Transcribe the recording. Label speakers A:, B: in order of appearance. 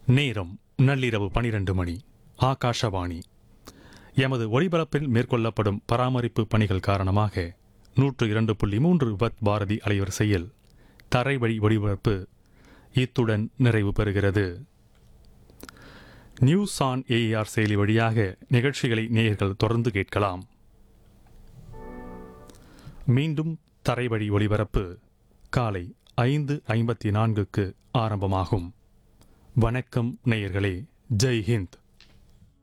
A: நேரம் நள்ளிரவு பனிரெண்டு மணி ஆகாஷவாணி எமது ஒளிபரப்பில் மேற்கொள்ளப்படும் பராமரிப்பு பணிகள் காரணமாக நூற்று இரண்டு புள்ளி மூன்று விபத் பாரதி அலைவரிசையில் தரைவழி ஒளிபரப்பு இத்துடன் நிறைவு பெறுகிறது நியூஸ் ஆன் ஏஆர் செயலி வழியாக நிகழ்ச்சிகளை நேயர்கள் தொடர்ந்து கேட்கலாம் மீண்டும் தரைவழி ஒளிபரப்பு காலை ஐந்து ஐம்பத்தி நான்குக்கு ஆரம்பமாகும் வணக்கம் நேயர்களே ஜெய் ஹிந்த்